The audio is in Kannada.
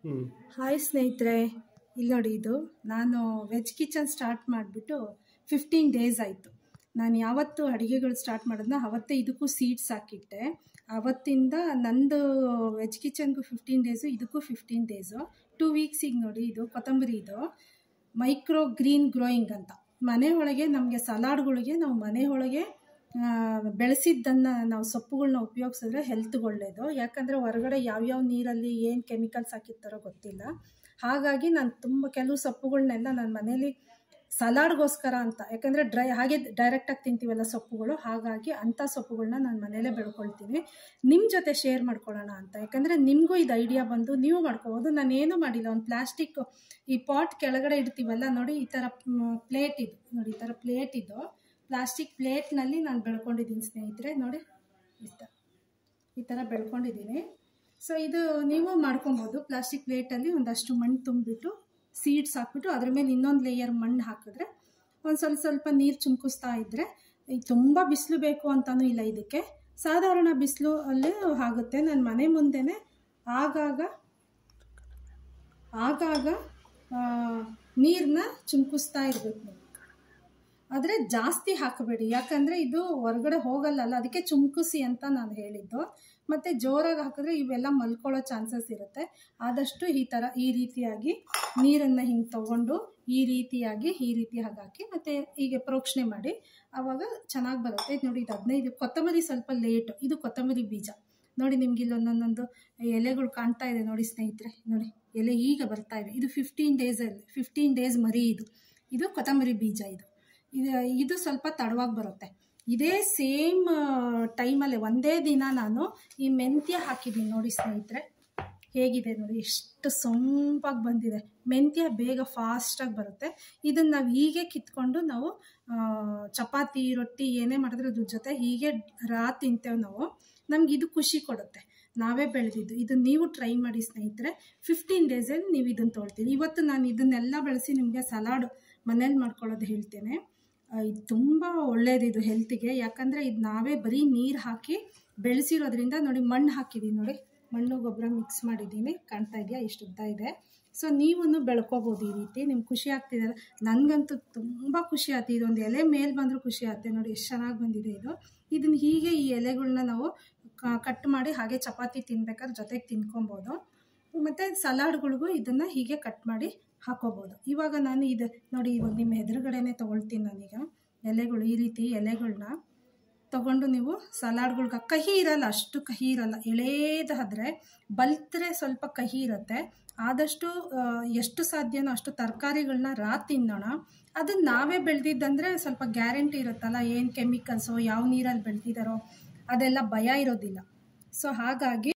ಹ್ಞೂ ಹಾಯ್ ಸ್ನೇಹಿತರೆ ಇಲ್ಲಿ ನೋಡಿ ಇದು ನಾನು ವೆಜ್ ಕಿಚನ್ ಸ್ಟಾರ್ಟ್ ಮಾಡಿಬಿಟ್ಟು ಫಿಫ್ಟೀನ್ ಡೇಸ್ ಆಯಿತು ನಾನು ಯಾವತ್ತು ಅಡುಗೆಗಳು ಸ್ಟಾರ್ಟ್ ಮಾಡಿದ್ನೋ ಅವತ್ತೇ ಇದಕ್ಕೂ ಸೀಡ್ಸ್ ಹಾಕಿಟ್ಟೆ ಅವತ್ತಿಂದ ನಂದು ವೆಜ್ ಕಿಚನ್ಗೂ ಫಿಫ್ಟೀನ್ ಡೇಸು ಇದಕ್ಕೂ ಫಿಫ್ಟೀನ್ ಡೇಸು ಟೂ ವೀಕ್ಸಿಗೆ ನೋಡಿ ಇದು ಕೊತ್ತಂಬರಿ ಇದು ಮೈಕ್ರೋ ಗ್ರೀನ್ ಗ್ರೋಯಿಂಗ್ ಅಂತ ಮನೆ ಒಳಗೆ ನಮಗೆ ಸಲಾಡ್ಗಳಿಗೆ ನಾವು ಮನೆ ಒಳಗೆ ಬೆಳೆಸಿದ್ದನ್ನು ನಾವು ಸೊಪ್ಪುಗಳನ್ನ ಉಪಯೋಗಿಸಿದ್ರೆ ಹೆಲ್ತ್ಗೆ ಒಳ್ಳೆಯದು ಯಾಕಂದರೆ ಹೊರಗಡೆ ಯಾವ್ಯಾವ ನೀರಲ್ಲಿ ಏನು ಕೆಮಿಕಲ್ಸ್ ಹಾಕಿರ್ತಾರೋ ಗೊತ್ತಿಲ್ಲ ಹಾಗಾಗಿ ನಾನು ತುಂಬ ಕೆಲವು ಸೊಪ್ಪುಗಳನ್ನೆಲ್ಲ ನಾನು ಮನೇಲಿ ಸಲಾಡ್ಗೋಸ್ಕರ ಅಂತ ಯಾಕಂದರೆ ಡ್ರೈ ಹಾಗೆ ಡೈರೆಕ್ಟಾಗಿ ತಿಂತೀವಲ್ಲ ಸೊಪ್ಪುಗಳು ಹಾಗಾಗಿ ಅಂಥ ಸೊಪ್ಪುಗಳನ್ನ ನಾನು ಮನೇಲೇ ಬೆಳ್ಕೊಳ್ತೀನಿ ನಿಮ್ಮ ಜೊತೆ ಶೇರ್ ಮಾಡ್ಕೊಳ್ಳೋಣ ಅಂತ ಯಾಕಂದರೆ ನಿಮಗೂ ಇದು ಐಡಿಯಾ ಬಂದು ನೀವು ಮಾಡ್ಕೋಬೋದು ನಾನು ಏನೂ ಮಾಡಿಲ್ಲ ಒಂದು ಪ್ಲಾಸ್ಟಿಕ್ ಈ ಪಾಟ್ ಕೆಳಗಡೆ ಇಡ್ತೀವಲ್ಲ ನೋಡಿ ಈ ಥರ ಪ್ಲೇಟ್ ಇದು ನೋಡಿ ಈ ಥರ ಪ್ಲೇಟ್ ಇದು ಪ್ಲಾಸ್ಟಿಕ್ ಪ್ಲೇಟ್ನಲ್ಲಿ ನಾನು ಬೆಳ್ಕೊಂಡಿದ್ದೀನಿ ಸ್ನೇಹಿತರೆ ನೋಡಿ ಈ ಥರ ಈ ಥರ ಬೆಳ್ಕೊಂಡಿದ್ದೀನಿ ಸೊ ಇದು ನೀವು ಮಾಡ್ಕೊಬೋದು ಪ್ಲಾಸ್ಟಿಕ್ ಪ್ಲೇಟಲ್ಲಿ ಒಂದಷ್ಟು ಮಣ್ಣು ತುಂಬಿಬಿಟ್ಟು ಸೀಡ್ಸ್ ಹಾಕ್ಬಿಟ್ಟು ಅದ್ರ ಮೇಲೆ ಇನ್ನೊಂದು ಲೇಯರ್ ಮಣ್ಣು ಹಾಕಿದ್ರೆ ಒಂದು ಸ್ವಲ್ಪ ಸ್ವಲ್ಪ ನೀರು ಚುಮ್ಕಿಸ್ತಾ ಇದ್ದರೆ ಈಗ ತುಂಬ ಬಿಸಿಲು ಬೇಕು ಅಂತಲೂ ಇಲ್ಲ ಇದಕ್ಕೆ ಸಾಧಾರಣ ಬಿಸಿಲು ಅಲ್ಲೇ ಆಗುತ್ತೆ ನನ್ನ ಮನೆ ಮುಂದೆನೇ ಆಗಾಗ ಆಗಾಗ ನೀರನ್ನ ಚುಮ್ಕಿಸ್ತಾ ಇರಬೇಕು ನೀವು ಆದರೆ ಜಾಸ್ತಿ ಹಾಕಬೇಡಿ ಯಾಕಂದರೆ ಇದು ಹೊರಗಡೆ ಹೋಗಲ್ಲಲ್ಲ ಅದಕ್ಕೆ ಚುಮ್ಕಿಸಿ ಅಂತ ನಾನು ಹೇಳಿದ್ದು ಮತ್ತು ಜೋರಾಗಿ ಹಾಕಿದ್ರೆ ಇವೆಲ್ಲ ಮಲ್ಕೊಳ್ಳೋ ಚಾನ್ಸಸ್ ಇರುತ್ತೆ ಆದಷ್ಟು ಈ ಥರ ಈ ರೀತಿಯಾಗಿ ನೀರನ್ನು ಹಿಂಗೆ ತಗೊಂಡು ಈ ರೀತಿಯಾಗಿ ಈ ರೀತಿ ಹಾಕಿ ಮತ್ತು ಹೀಗೆ ಪ್ರೋಕ್ಷಣೆ ಮಾಡಿ ಆವಾಗ ಚೆನ್ನಾಗಿ ಬರುತ್ತೆ ಇದು ನೋಡಿ ಇದು ಹದಿನೈದು ಕೊತ್ತಂಬರಿ ಸ್ವಲ್ಪ ಲೇಟು ಇದು ಕೊತ್ತಂಬರಿ ಬೀಜ ನೋಡಿ ನಿಮ್ಗೆ ಇಲ್ಲಿ ಒಂದೊಂದೊಂದು ಎಲೆಗಳು ಕಾಣ್ತಾ ಇದೆ ನೋಡಿ ಸ್ನೇಹಿತರೆ ನೋಡಿ ಎಲೆ ಈಗ ಬರ್ತಾ ಇದೆ ಇದು ಫಿಫ್ಟೀನ್ ಡೇಸಲ್ಲಿ ಫಿಫ್ಟೀನ್ ಡೇಸ್ ಮರಿ ಇದು ಇದು ಕೊತ್ತಂಬರಿ ಬೀಜ ಇದು ಇದು ಇದು ಸ್ವಲ್ಪ ತಡವಾಗಿ ಬರುತ್ತೆ ಇದೇ ಸೇಮ್ ಟೈಮಲ್ಲಿ ಒಂದೇ ದಿನ ನಾನು ಈ ಮೆಂತ್ಯ ಹಾಕಿದ್ದೀನಿ ನೋಡಿ ಸ್ನೇಹಿತರೆ ಹೇಗಿದೆ ನೋಡಿ ಎಷ್ಟು ಸೊಂಪಾಗಿ ಬಂದಿದೆ ಮೆಂತ್ಯ ಬೇಗ ಫಾಸ್ಟಾಗಿ ಬರುತ್ತೆ ಇದನ್ನು ನಾವು ಹೀಗೆ ಕಿತ್ಕೊಂಡು ನಾವು ಚಪಾತಿ ರೊಟ್ಟಿ ಏನೇ ಮಾಡಿದ್ರೆ ಅದ್ರ ಜೊತೆ ಹೀಗೆ ರಾ ತಿಂತೇವೆ ನಾವು ನಮ್ಗೆ ಇದು ಖುಷಿ ಕೊಡುತ್ತೆ ನಾವೇ ಬೆಳೆದಿದ್ದು ಇದನ್ನು ನೀವು ಟ್ರೈ ಮಾಡಿ ಸ್ನೇಹಿತರೆ ಫಿಫ್ಟೀನ್ ಡೇಸಲ್ಲಿ ನೀವು ಇದನ್ನು ತೊಳ್ತೀರಿ ಇವತ್ತು ನಾನು ಇದನ್ನೆಲ್ಲ ಬೆಳೆಸಿ ನಿಮಗೆ ಸಲಾಡ್ ಮನೇಲಿ ಮಾಡ್ಕೊಳ್ಳೋದು ಹೇಳ್ತೇನೆ ಇದು ತುಂಬ ಒಳ್ಳೆಯದಿದು ಹೆಲ್ತಿಗೆ ಯಾಕಂದರೆ ಇದು ನಾವೇ ಬರೀ ನೀರು ಹಾಕಿ ಬೆಳೆಸಿರೋದ್ರಿಂದ ನೋಡಿ ಮಣ್ಣು ಹಾಕಿದ್ದೀನಿ ನೋಡಿ ಮಣ್ಣು ಗೊಬ್ಬರ ಮಿಕ್ಸ್ ಮಾಡಿದ್ದೀನಿ ಕಾಣ್ತಾ ಇದೆಯಾ ಇಷ್ಟು ಉದ್ದ ಇದೆ ಸೊ ನೀವು ಬೆಳ್ಕೊಬೋದು ಈ ರೀತಿ ನಿಮ್ಗೆ ಖುಷಿ ಆಗ್ತಿದೆ ನನಗಂತೂ ತುಂಬ ಖುಷಿ ಆಯ್ತು ಇದೊಂದು ಎಲೆ ಮೇಲೆ ಬಂದರೂ ಖುಷಿ ಆಗುತ್ತೆ ನೋಡಿ ಎಷ್ಟು ಚೆನ್ನಾಗಿ ಬಂದಿದೆ ಇದು ಇದನ್ನು ಹೀಗೆ ಈ ಎಲೆಗಳನ್ನ ನಾವು ಕಟ್ ಮಾಡಿ ಹಾಗೆ ಚಪಾತಿ ತಿನ್ಬೇಕಾದ್ರೆ ಜೊತೆಗೆ ತಿನ್ಕೊಬೋದು ಮತ್ತು ಸಲಾಡ್ಗಳಿಗೂ ಇದನ್ನು ಹೀಗೆ ಕಟ್ ಮಾಡಿ ಹಾಕೋಬೋದು ಇವಾಗ ನಾನು ಇದು ನೋಡಿ ಇವಾಗ ನಿಮ್ಮ ಎದುರುಗಡೆನೇ ತೊಗೊಳ್ತೀನಿ ನಾನೀಗ ಎಲೆಗಳು ಈ ರೀತಿ ಎಲೆಗಳನ್ನ ತೊಗೊಂಡು ನೀವು ಸಲಾಡ್ಗಳ್ಗೆ ಕಹಿ ಇರಲ್ಲ ಅಷ್ಟು ಕಹಿ ಇರಲ್ಲ ಎಳೇದಾದರೆ ಬಲ್ತ್ರೆ ಸ್ವಲ್ಪ ಕಹಿ ಇರುತ್ತೆ ಆದಷ್ಟು ಎಷ್ಟು ಸಾಧ್ಯನೋ ಅಷ್ಟು ತರಕಾರಿಗಳನ್ನ ರಾ ತಿನ್ನೋಣ ಅದನ್ನು ನಾವೇ ಬೆಳೆದಿದ್ದಂದರೆ ಸ್ವಲ್ಪ ಗ್ಯಾರಂಟಿ ಇರುತ್ತಲ್ಲ ಏನು ಕೆಮಿಕಲ್ಸೋ ಯಾವ ನೀರಲ್ಲಿ ಬೆಳೆದಿದ್ದಾರೋ ಅದೆಲ್ಲ ಭಯ ಇರೋದಿಲ್ಲ ಸೊ ಹಾಗಾಗಿ